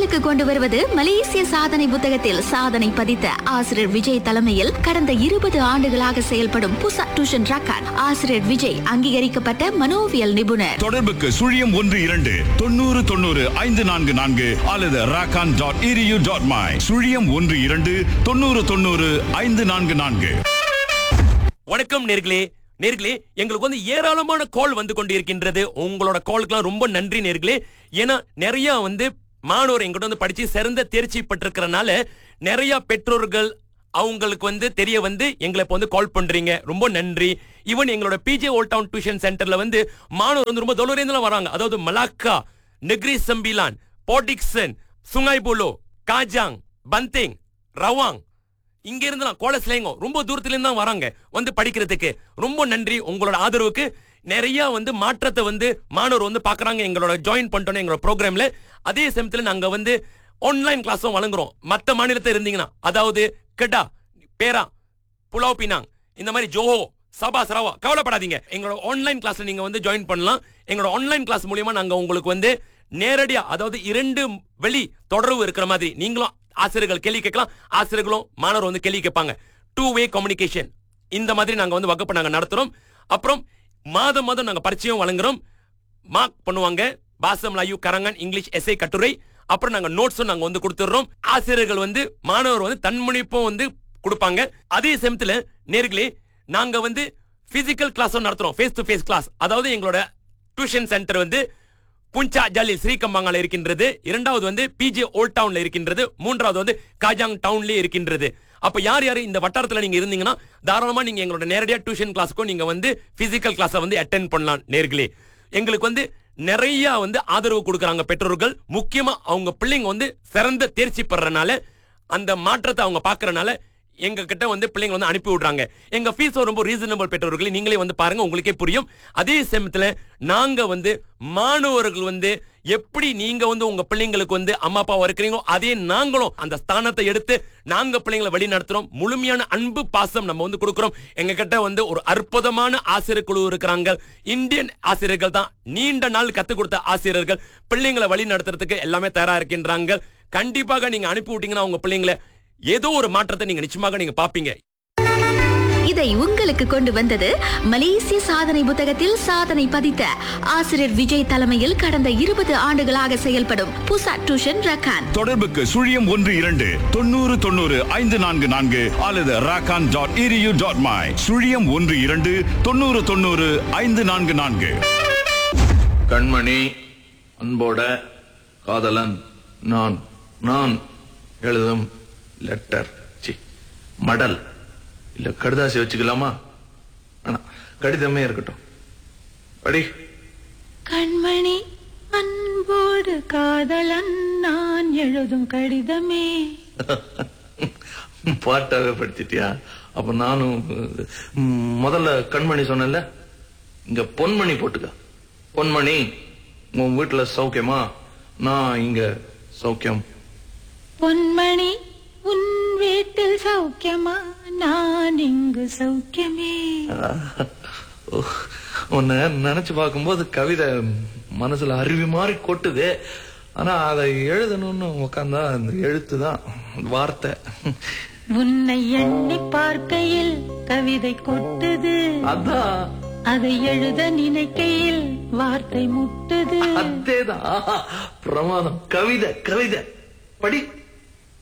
உங்களுக்கு கொண்டு வருவது மலேசிய சாதனை புத்தகத்தில் சாதனை பதித்த ஆசிரியர் விஜய் தலைமையில் கடந்த இருபது ஆண்டுகளாக செயல்படும் புசா டியூஷன் ரக்கான் ஆசிரியர் விஜய் அங்கீகரிக்கப்பட்ட மனோவியல் நிபுணர் தொடர்புக்கு சுழியம் ஒன்று இரண்டு தொண்ணூறு தொண்ணூறு ஐந்து நான்கு நான்கு அல்லது ராக்கான் டாட் இரியூ டாட் மை சுழியம் ஒன்று இரண்டு தொண்ணூறு தொண்ணூறு ஐந்து நான்கு நான்கு வணக்கம் நேர்களே நேர்களே எங்களுக்கு வந்து ஏராளமான கால் வந்து கொண்டிருக்கின்றது உங்களோட காலுக்கெல்லாம் ரொம்ப நன்றி நேர்களே ஏன்னா நிறைய வந்து மாணவர் எங்கிட்ட வந்து படிச்சு சிறந்த தேர்ச்சி பெற்றிருக்கிறனால நிறைய பெற்றோர்கள் அவங்களுக்கு வந்து தெரிய வந்து எங்களை இப்போ வந்து கால் பண்றீங்க ரொம்ப நன்றி ஈவன் எங்களோட பிஜே ஓல்ட் டவுன் டியூஷன் சென்டர்ல வந்து மாணவர் வந்து ரொம்ப தொலைலேருந்து வராங்க அதாவது Malacca Negeri Sembilan Port Dickson Sungai Buloh Kajang Banting Rawang இங்க இருந்துலாம் கோலஸ்லேங்கோ ரொம்ப தூரத்துல இருந்து தான் வராங்க வந்து படிக்கிறதுக்கு ரொம்ப நன்றி உங்களோட ஆதரவுக்கு நிறைய வந்து மாற்றத்தை வந்து மாணவர் வந்து பாக்குறாங்க எங்களோட ஜாயின் பண்ணிட்டோம் எங்களோட ப்ரோக்ராம்ல அதே சமயத்துல நாங்க வந்து ஆன்லைன் கிளாஸும் வழங்குறோம் மத்த மாநிலத்தை இருந்தீங்கன்னா அதாவது கெடா பேரா புலாவ் பினாங் இந்த மாதிரி ஜோஹோ சபா சரவா கவலைப்படாதீங்க எங்களோட ஆன்லைன் கிளாஸ்ல நீங்க வந்து ஜாயின் பண்ணலாம் எங்களோட ஆன்லைன் கிளாஸ் மூலியமா நாங்க உங்களுக்கு வந்து நேரடியா அதாவது இரண்டு வெளி தொடர்பு இருக்கிற மாதிரி நீங்களும் ஆசிரியர்கள் கேள்வி கேட்கலாம் ஆசிரியர்களும் மாணவர் வந்து கேள்வி கேட்பாங்க டூ வே கம்யூனிகேஷன் இந்த மாதிரி நாங்க வந்து வகுப்பு நாங்க நடத்துறோம் அப்புறம் மாதம் மாதம் நாங்க பரிச்சயம் வழங்குறோம் மார்க் பண்ணுவாங்க பாசம் லாயு கரங்கன் இங்கிலீஷ் எஸ்ஐ கட்டுரை அப்புறம் நாங்க நோட்ஸும் நாங்க வந்து கொடுத்துடுறோம் ஆசிரியர்கள் வந்து மாணவர் வந்து தன்முனைப்பும் வந்து கொடுப்பாங்க அதே சமயத்துல நேர்களே நாங்க வந்து பிசிக்கல் கிளாஸும் நடத்துறோம் ஃபேஸ் டு ஃபேஸ் கிளாஸ் அதாவது எங்களோட டியூஷன் சென்டர் வந்து புஞ்சா ஜாலி ஸ்ரீகம்பாங்கால இருக்கின்றது இரண்டாவது வந்து பிஜே ஓல்ட் டவுன்ல இருக்கின்றது மூன்றாவது வந்து காஜாங் டவுன்லயே இருக்கின்றது அப்ப யார் யார் இந்த வட்டாரத்துல நீங்க இருந்தீங்கன்னா தாராளமா நீங்க எங்களோட நேரடியா டியூஷன் கிளாஸ்க்கும் நீங்க வந்து பிசிக்கல் கிளாஸை வந்து அட்டென்ட் பண்ணலாம் நேர்களே எங்களுக்கு வந்து நிறைய வந்து ஆதரவு கொடுக்கறாங்க பெற்றோர்கள் முக்கியமா அவங்க பிள்ளைங்க வந்து சிறந்த தேர்ச்சி பெறறனால அந்த மாற்றத்தை அவங்க பாக்குறனால எங்க கிட்ட வந்து பிள்ளைங்க வந்து அனுப்பி விடுறாங்க எங்க ஃபீஸ் ரொம்ப ரீசனபிள் பெற்றோர்களே நீங்களே வந்து பாருங்க உங்களுக்கே புரியும் அதே சமயத்துல நாங்க வந்து மாணவர்கள் வந்து எப்படி நீங்க வந்து உங்க பிள்ளைங்களுக்கு வந்து அம்மா அப்பாவா இருக்கிறீங்களோ அதே நாங்களும் அந்த ஸ்தானத்தை எடுத்து நாங்க பிள்ளைங்களை வழி நடத்துறோம் முழுமையான அன்பு பாசம் நம்ம வந்து கொடுக்கிறோம் எங்க கிட்ட வந்து ஒரு அற்புதமான ஆசிரியர் குழு இருக்கிறாங்க இந்தியன் ஆசிரியர்கள் தான் நீண்ட நாள் கத்துக் கொடுத்த ஆசிரியர்கள் பிள்ளைங்களை வழி நடத்துறதுக்கு எல்லாமே தயாரா இருக்கின்றாங்க கண்டிப்பாக நீங்க அனுப்பி விட்டீங்கன்னா உங்க பிள்ளைங்களை ஏதோ ஒரு மாற்றத்தை நீங்க நிச்சயமாக நீங்க பாப்பீங்க இதை உங்களுக்கு கொண்டு வந்தது மலேசிய சாதனை புத்தகத்தில் சாதனை பதித்த ஆசிரியர் விஜய் தலைமையில் கடந்த இருபது ஆண்டுகளாக செயல்படும் புசா டியூஷன் ரக்கான் தொடர்புக்கு சுழியம் ஒன்று இரண்டு தொண்ணூறு தொண்ணூறு ஐந்து நான்கு நான்கு அல்லது ராக்கான் டாட் இரியூ டாட் மை சுழியம் ஒன்று இரண்டு தொண்ணூறு தொண்ணூறு ஐந்து நான்கு நான்கு கண்மணி அன்போட காதலன் நான் நான் எழுதும் லெட்டர் சி மடல் இல்ல கடுதாசி வச்சுக்கலாமா ஆனா கடிதமே இருக்கட்டும் படி கண்மணி அன்போடு காதலன் நான் எழுதும் கடிதமே பாட்டாவே படிச்சிட்டியா அப்ப நானும் ம், முதல்ல கண்மணி சொன்னேன்ல இங்க பொன்மணி போட்டுக்க பொன்மணி உன் வீட்டுல சௌக்கியமா நான் இங்க சௌக்கியம் பொன்மணி உன் வீட்டில் சௌக்கியமா நான் இங்கு சௌக்கியமே ஓ, உன்னை நினைச்சு பார்க்கும்போது கவிதை மனசுல அருவி மாதிரி கொட்டுது ஆனா அதை எழுதணும்னு உக்காந்தா அந்த எழுத்து தான் வார்த்தை உன்னை எண்ணி பார்க்கையில் கவிதை கொட்டுது அதான் அதை எழுத நினைக்கையில் வார்த்தை முட்டுது அதேதான் பிரமாதம் கவிதை கவிதை படி